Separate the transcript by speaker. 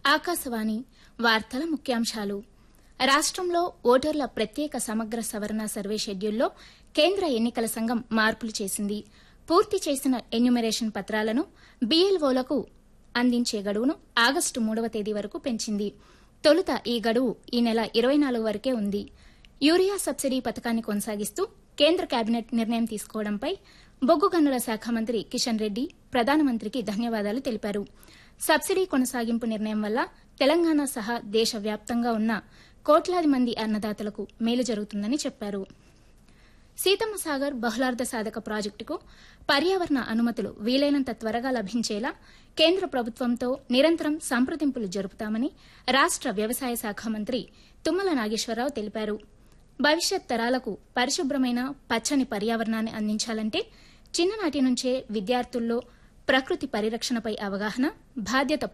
Speaker 1: ఆకాశవాణి వార్తల ముఖ్యాంశాలు రాష్టంలో ఓటర్ల ప్రత్యేక సమగ్ర సవరణ సర్వే షెడ్యూల్లో కేంద్ర ఎన్నికల సంఘం మార్పులు చేసింది పూర్తి చేసిన ఎన్యుమరేషన్ పత్రాలను బీఎల్ఓలకు అందించే గడువును ఆగస్టు మూడవ తేదీ వరకు పెంచింది తొలుత ఈ గడువు ఈ నెల ఇరవై నాలుగు వరకే ఉంది యూరియా సబ్సిడీ పథకాన్ని కొనసాగిస్తూ కేంద్ర కేబినెట్ నిర్ణయం తీసుకోవడంపై బొగ్గు గనుల శాఖ మంత్రి కిషన్ రెడ్డి ప్రధానమంత్రికి ధన్యవాదాలు తెలిపారు సబ్సిడీ కొనసాగింపు నిర్ణయం వల్ల తెలంగాణ సహా దేశవ్యాప్తంగా ఉన్న కోట్లాది మంది అన్నదాతలకు మేలు జరుగుతుందని చెప్పారు సీతమ్మ సాగర్ బహుళార్ధ సాధక ప్రాజెక్టుకు పర్యావరణ అనుమతులు వీలైనంత త్వరగా లభించేలా కేంద్ర ప్రభుత్వంతో నిరంతరం సంప్రదింపులు జరుపుతామని రాష్ట వ్యవసాయ శాఖ మంత్రి తుమ్మల నాగేశ్వరరావు తెలిపారు భవిష్యత్ తరాలకు పరిశుభ్రమైన పచ్చని పర్యావరణాన్ని అందించాలంటే చిన్ననాటి నుంచే విద్యార్థుల్లో ప్రకృతి పరిరక్షణపై అవగాహన బాధ్యత